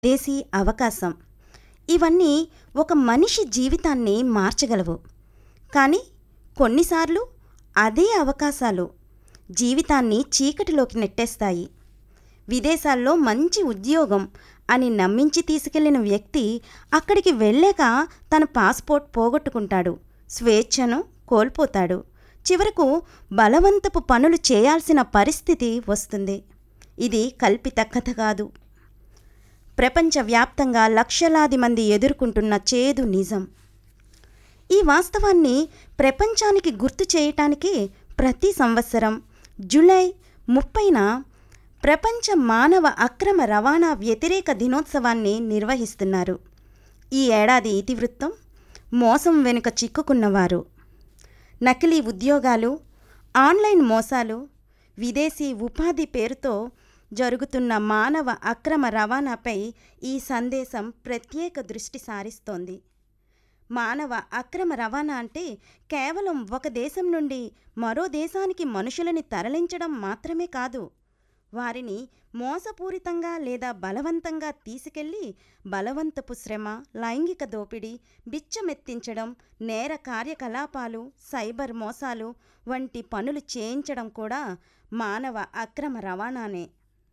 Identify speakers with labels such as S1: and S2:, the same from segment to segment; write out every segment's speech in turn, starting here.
S1: దేశీ అవకాశం ఇవన్నీ ఒక మనిషి జీవితాన్ని మార్చగలవు కానీ కొన్నిసార్లు అదే అవకాశాలు జీవితాన్ని చీకటిలోకి నెట్టేస్తాయి విదేశాల్లో మంచి ఉద్యోగం అని నమ్మించి తీసుకెళ్లిన వ్యక్తి అక్కడికి వెళ్ళాక తన పాస్పోర్ట్ పోగొట్టుకుంటాడు స్వేచ్ఛను కోల్పోతాడు చివరకు బలవంతపు పనులు చేయాల్సిన పరిస్థితి వస్తుంది ఇది కల్పిత కథ కాదు ప్రపంచవ్యాప్తంగా లక్షలాది మంది ఎదుర్కొంటున్న చేదు నిజం ఈ వాస్తవాన్ని ప్రపంచానికి గుర్తు చేయటానికి ప్రతి సంవత్సరం జూలై ముప్పైన ప్రపంచ మానవ అక్రమ రవాణా వ్యతిరేక దినోత్సవాన్ని నిర్వహిస్తున్నారు ఈ ఏడాది ఇతివృత్తం మోసం వెనుక చిక్కుకున్నవారు నకిలీ ఉద్యోగాలు ఆన్లైన్ మోసాలు విదేశీ ఉపాధి పేరుతో జరుగుతున్న మానవ అక్రమ రవాణాపై ఈ సందేశం ప్రత్యేక దృష్టి సారిస్తోంది మానవ అక్రమ రవాణా అంటే కేవలం ఒక దేశం నుండి మరో దేశానికి మనుషులని తరలించడం మాత్రమే కాదు వారిని మోసపూరితంగా లేదా బలవంతంగా తీసుకెళ్లి బలవంతపు శ్రమ లైంగిక దోపిడీ బిచ్చమెత్తించడం నేర కార్యకలాపాలు సైబర్ మోసాలు వంటి పనులు చేయించడం కూడా మానవ అక్రమ రవాణానే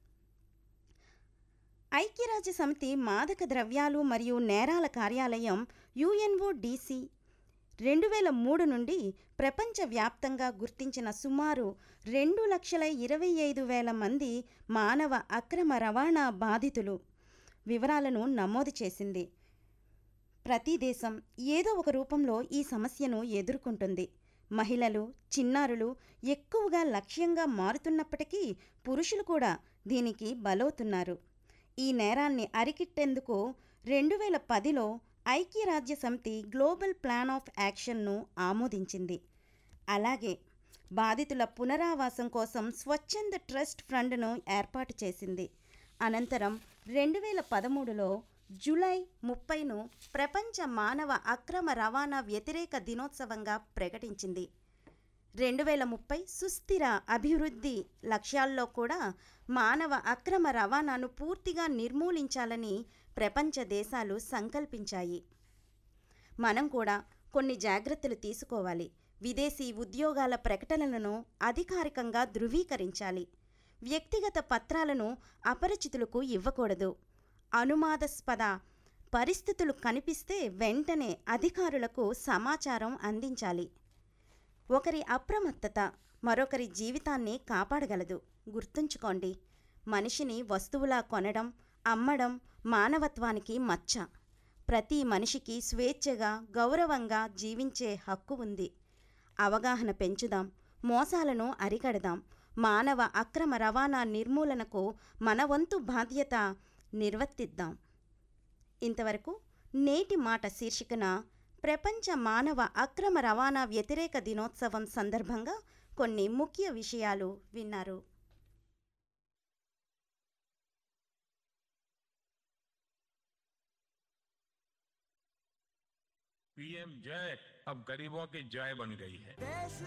S1: ఐక్యరాజ్య సమితి మాదక ద్రవ్యాలు మరియు నేరాల కార్యాలయం యుఎన్ఓడిసి రెండు వేల మూడు నుండి ప్రపంచవ్యాప్తంగా గుర్తించిన సుమారు రెండు లక్షల ఇరవై ఐదు వేల మంది మానవ అక్రమ రవాణా బాధితులు వివరాలను నమోదు చేసింది ప్రతి దేశం ఏదో ఒక రూపంలో ఈ సమస్యను ఎదుర్కొంటుంది మహిళలు చిన్నారులు ఎక్కువగా లక్ష్యంగా మారుతున్నప్పటికీ పురుషులు కూడా దీనికి బలవుతున్నారు ఈ నేరాన్ని అరికిట్టేందుకు రెండు వేల పదిలో ఐక్యరాజ్య సమితి గ్లోబల్ ప్లాన్ ఆఫ్ యాక్షన్ను ఆమోదించింది అలాగే బాధితుల పునరావాసం కోసం స్వచ్ఛంద ట్రస్ట్ ఫండ్ను ఏర్పాటు చేసింది అనంతరం రెండు వేల పదమూడులో జూలై ముప్పైను ప్రపంచ మానవ అక్రమ రవాణా వ్యతిరేక దినోత్సవంగా ప్రకటించింది రెండు వేల ముప్పై సుస్థిర అభివృద్ధి లక్ష్యాల్లో కూడా మానవ అక్రమ రవాణాను పూర్తిగా నిర్మూలించాలని ప్రపంచ దేశాలు సంకల్పించాయి మనం కూడా కొన్ని జాగ్రత్తలు తీసుకోవాలి విదేశీ ఉద్యోగాల ప్రకటనలను అధికారికంగా ధృవీకరించాలి వ్యక్తిగత పత్రాలను అపరిచితులకు ఇవ్వకూడదు అనుమాదాస్పద పరిస్థితులు కనిపిస్తే వెంటనే అధికారులకు సమాచారం అందించాలి ఒకరి అప్రమత్తత మరొకరి జీవితాన్ని కాపాడగలదు గుర్తుంచుకోండి మనిషిని వస్తువులా కొనడం అమ్మడం మానవత్వానికి మచ్చ ప్రతి మనిషికి స్వేచ్ఛగా గౌరవంగా జీవించే హక్కు ఉంది అవగాహన పెంచుదాం మోసాలను అరికడదాం మానవ అక్రమ రవాణా నిర్మూలనకు మన వంతు బాధ్యత నిర్వర్తిద్దాం ఇంతవరకు నేటి మాట శీర్షికన ప్రపంచ మానవ అక్రమ రవాణా వ్యతిరేక దినోత్సవం సందర్భంగా కొన్ని ముఖ్య విషయాలు విన్నారు
S2: पीएम जय अब गरीबों की जय बन गई है
S3: देश